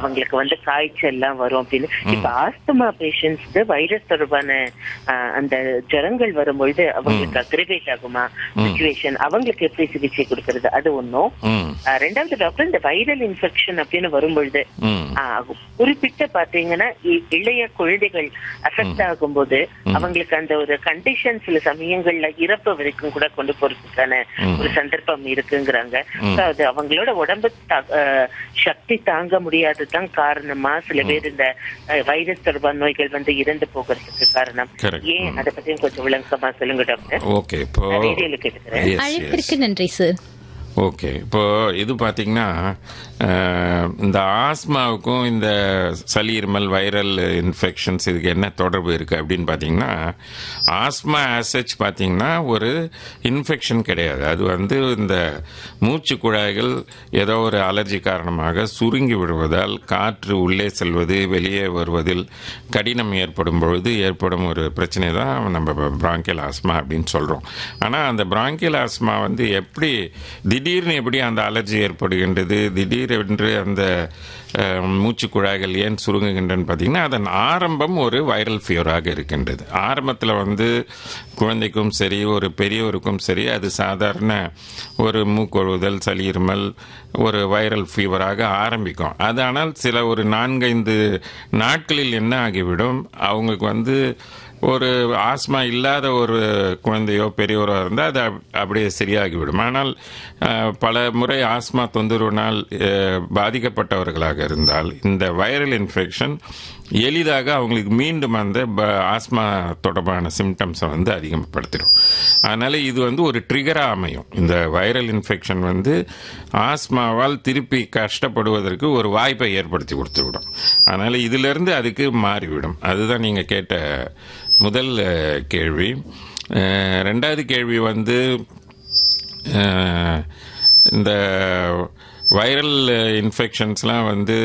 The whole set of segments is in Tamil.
அவங்களுக்கு வந்து காய்ச்சல் எல்லாம் வரும் அப்படின்னு இப்ப ஆஸ்துமா பேஷண்ட்ஸ்க்கு வைரஸ் தொடர்பான ஆஹ், அந்த ஜுரங்கள் வரும்பொழுது அவங்களுக்கு அக்ரிவேட் ஆகுமா சுச்சுவேஷன் அவங்களுக்கு எப்படி சிகிச்சை கொடுக்கறது அது ஒண்ணும் ம் ஆஹ், ரெண்டாவது டாக்டர் இந்த வைரல் இன்ஃபெக்ஷன் அப்படின்னு வரும்பொழுது ம் ஆஹ், குறிப்பிட்ட பாத்தீங்கன்னா இ- இளைய குழந்தைகள் அஃபெக்ட் ஆகும்போது அவங்களுக்கு அந்த ஒரு கண்டிஷன் சில சமயங்கள்ல இறப்பு வரைக்கும் கூட கொண்டு போறதுக்கான ஒரு சந்தர்ப்பம் இருக்குங்கிறாங்க So, அது அவங்களோட உடம்பு தா- ஆஹ், சக்தி தாங்க முடியாததுதான் காரணமா சில பேர் இந்த ஆஹ், வைரஸ் தொடர்பான நோய்கள் வந்து இறந்து போகிறதுக்கு காரணம் Correct. ஏன் அதை பத்தியும் கொஞ்சம் விளக்கமா சொல்லுங்க டாக்டர் ஓகே இப்போ நான் ரேடியோல கேட்டுக்கிறேன் Yes, yes. அழைப்பிற்கு நன்றி சார் ஓகே இப்போ இது பாத்தீங்கன்னா அஹ், இந்த ஆஸ்மாவுக்கும் இந்த சளி இருமல் வைரல் இன்ஃபெக்ஷன்ஸ் இதுக்கு என்ன தொடர்பு இருக்கு அப்படின்னு பாத்தீங்கன்னா ஆஸ்மா ஆசச் பாத்தீங்கன்னா ஒரு இன்ஃபெக்ஷன் கிடையாது அது வந்து இந்த மூச்சு குழாய்கள் ஏதோ ஒரு அலர்ஜி காரணமாக சுருங்கி விடுவதால் காற்று உள்ளே செல்வது வெளியே வருவதில் கடினம் ஏற்படும் பொழுது ஏற்படும் ஒரு பிரச்சனை தான் நம்ம பிராங்கியல் ஆஸ்மா அப்படின்னு சொல்றோம் ஆனா அந்த பிராங்கியல் ஆஸ்மா வந்து எப்படி திடீர்னு எப்படி அந்த அலர்ஜி ஏற்படுகின்றது திடீரென்று அந்த அஹ், மூச்சு குழாய்கள் ஏன் சுருங்குகின்றன பார்த்தீங்கன்னா அதன் ஆரம்பம் ஒரு வைரல் ஃபீவராக இருக்கின்றது ஆரம்பத்தில் வந்து குழந்தைக்கும் சரி ஒரு பெரியவருக்கும் சரி அது சாதாரண ஒரு மூக்கொழுதல் சளி இருமல் ஒரு வைரல் ஃபீவராக ஆரம்பிக்கும் அது ஆனால் சில ஒரு நான்கைந்து நாட்களில் என்ன ஆகிவிடும் அவங்களுக்கு வந்து ஒரு ஆஸ்மா இல்லாத ஒரு குழந்தையோ பெரியவரோ இருந்தால் அது அப்- அப்படியே சரியாகிவிடும் ஆனால் அஹ், பல முறை ஆஸ்மா தொந்தரவினால் அஹ், பாதிக்கப்பட்டவர்களாக இருந்தால் இந்த வைரல் இன்ஃபெக்ஷன் எளிதாக அவங்களுக்கு மீண்டும் அந்த ப- ஆஸ்மா தொடர்பான சிம்டம்ஸை வந்து அதிகப்படுத்திடும் அதனால இது வந்து ஒரு ட்ரிகராக அமையும் இந்த வைரல் இன்ஃபெக்ஷன் வந்து ஆஸ்மாவால் திருப்பி கஷ்டப்படுவதற்கு ஒரு வாய்ப்பை ஏற்படுத்தி கொடுத்துவிடும் அதனால இதிலிருந்து அதுக்கு மாறிவிடும் அதுதான் நீங்க கேட்ட முதல் அஹ், கேள்வி அஹ், ரெண்டாவது கேள்வி வந்து அஹ், இந்த வைரல் இன்ஃபெக்ஷன்ஸ்லாம் வந்து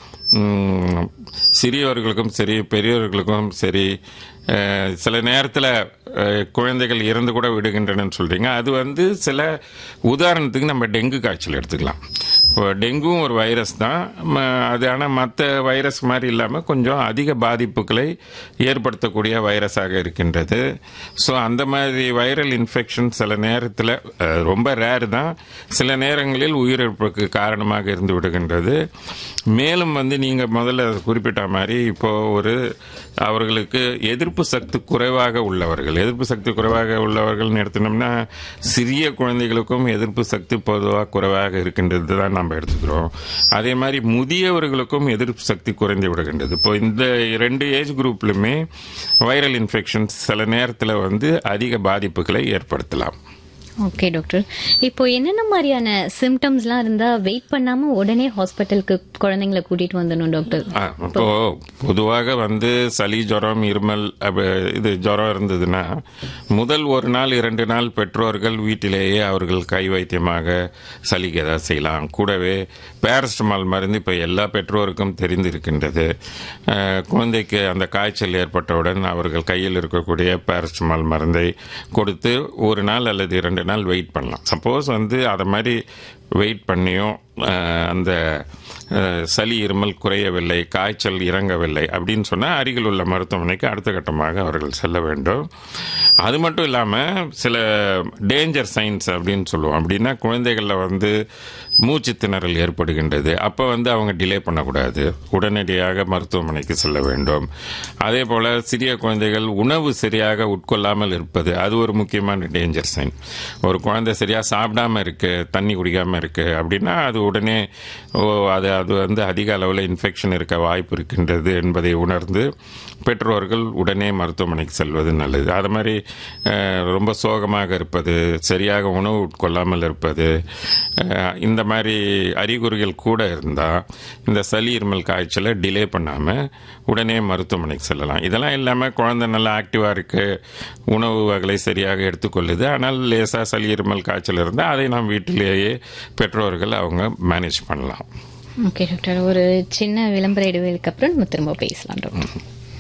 ம், சிறியவர்களுக்கும் சரி பெரியவர்களுக்கும் சரி அஹ், சில நேரத்தில் குழந்தைகள் இறந்து கூட விடுகின்றனன்னு சொல்றீங்க அது வந்து சில உதாரணத்துக்கு நம்ம டெங்கு காய்ச்சல் எடுத்துக்கலாம் இப்போ டெங்குவும் ஒரு வைரஸ் தான் ம- அது ஆனால் மற்ற வைரஸ் மாதிரி இல்லாமல் கொஞ்சம் அதிக பாதிப்புகளை ஏற்படுத்தக்கூடிய வைரஸாக இருக்கின்றது ஸோ அந்த மாதிரி வைரல் இன்ஃபெக்ஷன் சில நேரத்தில் ரொம்ப ரேர் தான் சில நேரங்களில் உயிரிழப்புக்கு காரணமாக இருந்து விடுகின்றது மேலும் வந்து நீங்கள் முதல்ல குறிப்பிட்ட மாதிரி இப்போ ஒரு அவர்களுக்கு எதிர்ப்பு சக்தி குறைவாக உள்ளவர்கள் எதிர்ப்பு சக்தி குறைவாக உள்ளவர்கள் எடுத்தோம்னா சிறிய குழந்தைகளுக்கும் எதிர்ப்பு சக்தி பொதுவாக குறைவாக இருக்கின்றது தான் நம்ம எடுத்துக்கிறோம் அதே மாதிரி முதியவர்களுக்கும் எதிர்ப்பு சக்தி குறைந்து விடுகின்றது இப்போ இந்த ரெண்டு ஏஜ் குரூப்லுமே வைரல் இன்ஃபெக்ஷன்ஸ் சில நேரத்தில் வந்து அதிக பாதிப்புகளை ஏற்படுத்தலாம் ஓகே டாக்டர் இப்போ என்னென்ன மாதிரியான சிம்டம்ஸ்லாம் இருந்தா வெயிட் பண்ணாம உடனே ஹாஸ்பிட்டலுக்கு குழந்தைங்களை கூட்டிட்டு வந்துடணும் டாக்டர் ஆ, இப்போ பொதுவாக வந்து சளி ஜுரம் இருமல் அப்ப இது ஜுரம் இருந்ததுன்னா முதல் ஒரு நாள் இரண்டு நாள் பெற்றோர்கள் வீட்டிலேயே அவர்கள் கை வைத்தியமாக சளிக்கு ஏதாவது செய்யலாம் கூடவே பேரஸ்டமால் மருந்து இப்போ எல்லா பெற்றோருக்கும் தெரிந்திருக்கின்றது அஹ், குழந்தைக்கு அந்த காய்ச்சல் ஏற்பட்டவுடன் அவர்கள் கையில் இருக்கக்கூடிய பேரஸ்டமால் மருந்தை கொடுத்து ஒரு நாள் அல்லது இரண்டு நாள் வெயிட் பண்ணலாம் சப்போஸ் வந்து அதை மாதிரி வெயிட் பண்ணியும் அஹ், அந்த அஹ், சளி இருமல் குறையவில்லை காய்ச்சல் இறங்கவில்லை அப்படின்னு சொன்னால் அருகில் உள்ள மருத்துவமனைக்கு அடுத்த கட்டமாக அவர்கள் செல்ல வேண்டும் அது மட்டும் இல்லாமல் சில டேஞ்சர் சைன்ஸ் அப்படின்னு சொல்லுவோம் அப்படின்னா குழந்தைகளில் வந்து மூச்சு திணறல் ஏற்படுகின்றது அப்போ வந்து அவங்க டிலே பண்ணக்கூடாது உடனடியாக மருத்துவமனைக்கு செல்ல வேண்டும் அதே போல் சிறிய குழந்தைகள் உணவு சரியாக உட்கொள்ளாமல் இருப்பது அது ஒரு முக்கியமான டேஞ்சர் சைன் ஒரு குழந்தை சரியாக சாப்பிடாம இருக்கு தண்ணி குடிக்காம இருக்கு அப்படின்னா அது உடனே ஓ அது அது வந்து அதிக அளவில் இன்ஃபெக்ஷன் இருக்க வாய்ப்பு இருக்கின்றது என்பதை உணர்ந்து பெற்றோர்கள் உடனே மருத்துவமனைக்கு செல்வது நல்லது அது மாதிரி அஹ், ரொம்ப சோகமாக இருப்பது சரியாக உணவு உட்கொள்ளாமல் இருப்பது அஹ், இந்த மாதிரி அறிகுறிகள் கூட இருந்தால் இந்த சளி இருமல் காய்ச்சலை டிலே பண்ணாமல் உடனே மருத்துவமனைக்கு செல்லலாம் இதெல்லாம் இல்லாமல் குழந்தை நல்லா ஆக்டிவாக இருக்கு உணவு வகைகளை சரியாக எடுத்துக்கொள்ளுது ஆனால் லேசாக சளி இருமல் காய்ச்சல் இருந்தால் அதை நாம் வீட்டிலேயே பெற்றோர்கள் அவங்க மேனேஜ் பண்ணலாம் ஓகே டாக்டர் ஒரு சின்ன விளம்பர இடைவெளிக்கு அப்புறம் நம்ம திரும்ப பேசலாம் டாக்டர்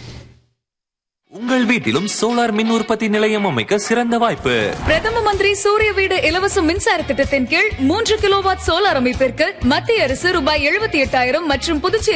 உங்கள் வீட்டிலும் சோலார் மின் உற்பத்தி நிலையம் அமைக்க சிறந்த வாய்ப்பு பிரதம மந்திரி சூரிய வீடு இலவச மின்சார திட்டத்தின் கீழ் மூன்று கிலோவாட் சோலார் அமைப்பிற்கு மத்திய அரசு ரூபாய் எழுபத்தி எட்டாயிரம் மற்றும் புதுச்சேரி